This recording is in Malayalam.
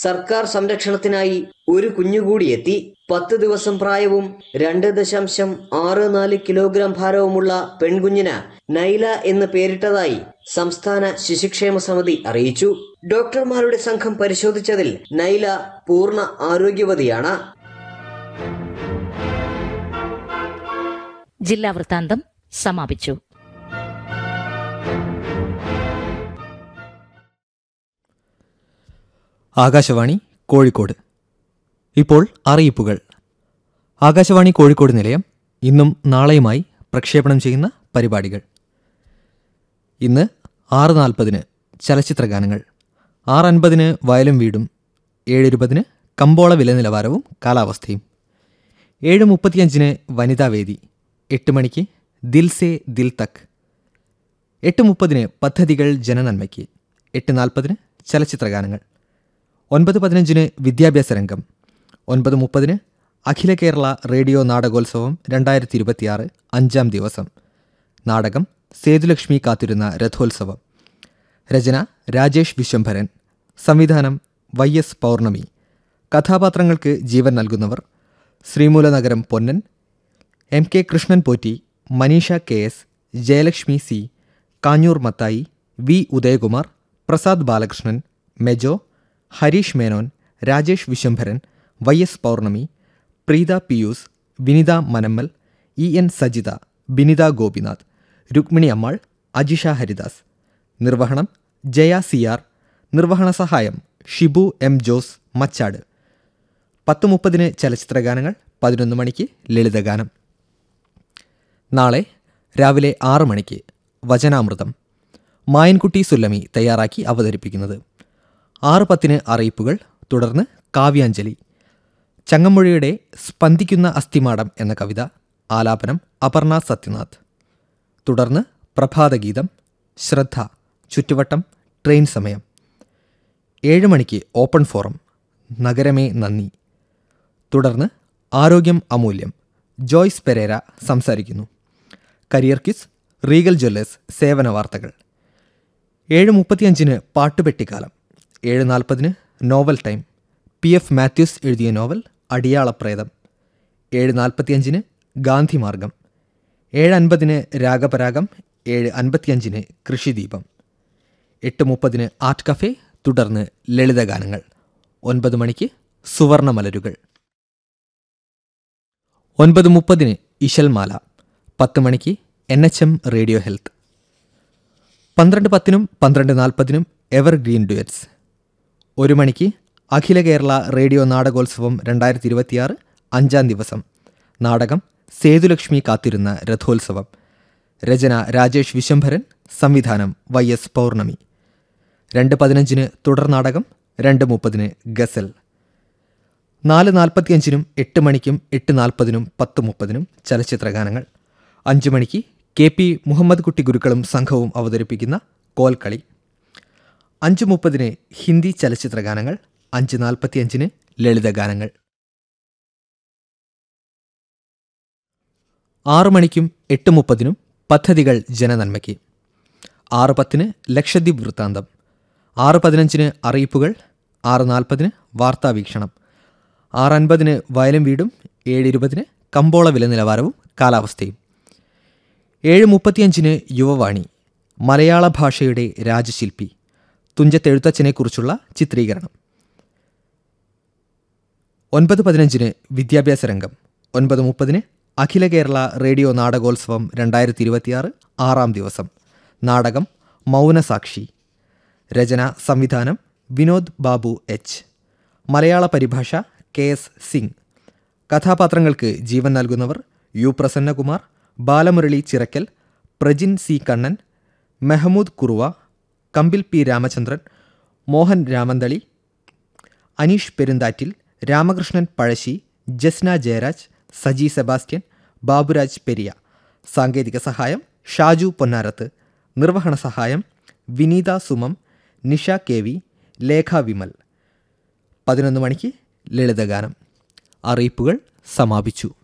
സർക്കാർ സംരക്ഷണത്തിനായി ഒരു കുഞ്ഞുകൂടി എത്തി പത്ത് ദിവസം പ്രായവും രണ്ട് ദശാംശം ആറ് നാല് കിലോഗ്രാം ഭാരവുമുള്ള പെൺകുഞ്ഞിന് നൈല എന്ന് പേരിട്ടതായി സംസ്ഥാന ശിശുക്ഷേമ സമിതി അറിയിച്ചു ഡോക്ടർമാരുടെ സംഘം പരിശോധിച്ചതിൽ നൈല പൂർണ്ണ ആരോഗ്യവതിയാണ് ജില്ലാ വൃത്താന്തം സമാപിച്ചു ആകാശവാണി കോഴിക്കോട് ഇപ്പോൾ അറിയിപ്പുകൾ ആകാശവാണി കോഴിക്കോട് നിലയം ഇന്നും നാളെയുമായി പ്രക്ഷേപണം ചെയ്യുന്ന പരിപാടികൾ ഇന്ന് ആറ് നാൽപ്പതിന് ചലച്ചിത്ര ഗാനങ്ങൾ ആറ് അൻപതിന് വയലും വീടും ഏഴ് ഇരുപതിന് കമ്പോള വില നിലവാരവും കാലാവസ്ഥയും ഏഴ് മുപ്പത്തിയഞ്ചിന് വനിതാവേദി എട്ട് മണിക്ക് ദിൽ സേ ദിൽ തക് എട്ട് മുപ്പതിന് പദ്ധതികൾ ജനനന്മയ്ക്ക് എട്ട് നാൽപ്പതിന് ചലച്ചിത്ര ഗാനങ്ങൾ ഒൻപത് പതിനഞ്ചിന് വിദ്യാഭ്യാസ രംഗം ഒൻപത് മുപ്പതിന് അഖില കേരള റേഡിയോ നാടകോത്സവം രണ്ടായിരത്തി ഇരുപത്തിയാറ് അഞ്ചാം ദിവസം നാടകം സേതുലക്ഷ്മി കാത്തിരുന്ന രഥോത്സവം രചന രാജേഷ് വിശ്വംഭരൻ സംവിധാനം വൈ എസ് പൗർണമി കഥാപാത്രങ്ങൾക്ക് ജീവൻ നൽകുന്നവർ Sreemoolanagaram Ponnan M K Krishnan Potti Maneesha K S Jayalakshmi C Kanjoor Mathai V Udayakumar Prasad Balakrishnan Mejo Harish Menon Rajesh Viswambharan Y S Pournami Preetha Pius Vinitha Manammal E N Sajitha Binitha Gopinath Rukmini Ammal Ajisha Haridas നിർവഹണം ജയ സി ആർ നിർവഹണ സഹായം ഷിബു എം ജോസ് മച്ചാട് പത്ത് മുപ്പതിന് ചലച്ചിത്ര ഗാനങ്ങൾ പതിനൊന്ന് മണിക്ക് ലളിതഗാനം നാളെ രാവിലെ ആറ് മണിക്ക് വചനാമൃതം മായൻകുട്ടി സുല്ലമി തയ്യാറാക്കി അവതരിപ്പിക്കുന്നത് ആറ് പത്തിന് അറിയിപ്പുകൾ തുടർന്ന് കാവ്യാഞ്ജലി ചങ്ങമ്പുഴയുടെ സ്പന്ദിക്കുന്ന അസ്ഥിമാടം എന്ന കവിത ആലാപനം അപർണ സത്യനാഥ് തുടർന്ന് പ്രഭാതഗീതം ശ്രദ്ധ ചുറ്റുവട്ടം ട്രെയിൻ സമയം ഏഴ് മണിക്ക് ഓപ്പൺ ഫോറം നഗരമേ നന്ദി തുടർന്ന് ആരോഗ്യം അമൂല്യം ജോയ്സ് പെരേര സംസാരിക്കുന്നു കരിയർ കിസ് റീഗൽ ജ്വല്ലേഴ്സ് സേവന വാർത്തകൾ ഏഴ് മുപ്പത്തിയഞ്ചിന് പാട്ടുപെട്ടിക്കാലം ഏഴ് നാൽപ്പതിന് novel time P F Mathews എഴുതിയ നോവൽ അടിയാളപ്രേതം ഏഴ് നാൽപ്പത്തിയഞ്ചിന് ഗാന്ധിമാർഗം ഏഴ് അൻപതിന് രാഗപരാഗം ഏഴ് അൻപത്തിയഞ്ചിന് കൃഷിദീപം എട്ട് മുപ്പതിന് ആർട്ട് കഫേ തുടർന്ന് ലളിതഗാനങ്ങൾ ഒൻപത് മണിക്ക് സുവർണമലരുകൾ ഒൻപത് മുപ്പതിന് ഇശൽമാല പത്ത് മണിക്ക് N H M radio health പന്ത്രണ്ട് പത്തിനും പന്ത്രണ്ട് നാൽപ്പതിനും എവർ ഗ്രീൻ ഡുയറ്റ്സ് ഒരു മണിക്ക് അഖില കേരള റേഡിയോ നാടകോത്സവം രണ്ടായിരത്തി ഇരുപത്തിയാറ് അഞ്ചാം ദിവസം നാടകം സേതുലക്ഷ്മി കാത്തിരുന്ന രഥോത്സവം രചന രാജേഷ് വിശ്വംഭരൻ സംവിധാനം വൈ എസ് പൗർണമി രണ്ട് പതിനഞ്ചിന് തുടർ നാടകം രണ്ട് മുപ്പതിന് ഗസൽ നാല് നാൽപ്പത്തിയഞ്ചിനും എട്ട് മണിക്കും എട്ട് നാൽപ്പതിനും പത്ത് മുപ്പതിനും ചലച്ചിത്ര ഗാനങ്ങൾ അഞ്ച് മണിക്ക് കെ പി മുഹമ്മദ് കുട്ടി ഗുരുക്കളും സംഘവും അവതരിപ്പിക്കുന്ന കോൽക്കളി അഞ്ച് മുപ്പതിന് ഹിന്ദി ചലച്ചിത്ര ഗാനങ്ങൾ അഞ്ച് നാൽപ്പത്തിയഞ്ചിന് ലളിതഗാനങ്ങൾ ആറ് മണിക്കും എട്ട് മുപ്പതിനും പദ്ധതികൾ ജനനന്മയ്ക്ക് ആറ് പത്തിന് ലക്ഷദ്വീപ് വൃത്താന്തം ആറ് പതിനഞ്ചിന് അറിയിപ്പുകൾ ആറ് നാൽപ്പതിന് വാർത്താവീക്ഷണം ആറ് അൻപതിന് വയലും വീടും ഏഴ് ഇരുപതിന് കമ്പോള വില നിലവാരവും കാലാവസ്ഥയും ഏഴ് മുപ്പത്തിയഞ്ചിന് യുവവാണി മലയാള ഭാഷയുടെ രാജശില്പി തുഞ്ചത്തെഴുത്തച്ഛനെക്കുറിച്ചുള്ള ചിത്രീകരണം ഒൻപത് പതിനഞ്ചിന് വിദ്യാഭ്യാസ രംഗം ഒൻപത് മുപ്പതിന് അഖില കേരള റേഡിയോ നാടകോത്സവം രണ്ടായിരത്തി ഇരുപത്തിയാറ് ആറാം ദിവസം നാടകം മൗനസാക്ഷി രചന സംവിധാനം വിനോദ് ബാബു എച്ച് മലയാള പരിഭാഷ കെ എസ് സിംഗ് കഥാപാത്രങ്ങൾക്ക് ജീവൻ നൽകുന്നവർ U Prasannakumar Balamurali Chirakkal Prajin C Kannan Mehmood Kuruva Kambil P Ramachandran Mohan Ramanthali Aneesh Perunthattil Ramakrishnan Pazhassi Jasna Jayaraj Saji Sebastian Baburaj Periya സാങ്കേതിക സഹായം ഷാജു പൊന്നാരത്ത് നിർവഹണ സഹായം വിനീത സുമം നിഷ കെ വി ലേഖ വിമൽ പതിനൊന്ന് മണിക്ക് ലളിതഗാനം അറിയിപ്പുകൾ സമാപിച്ചു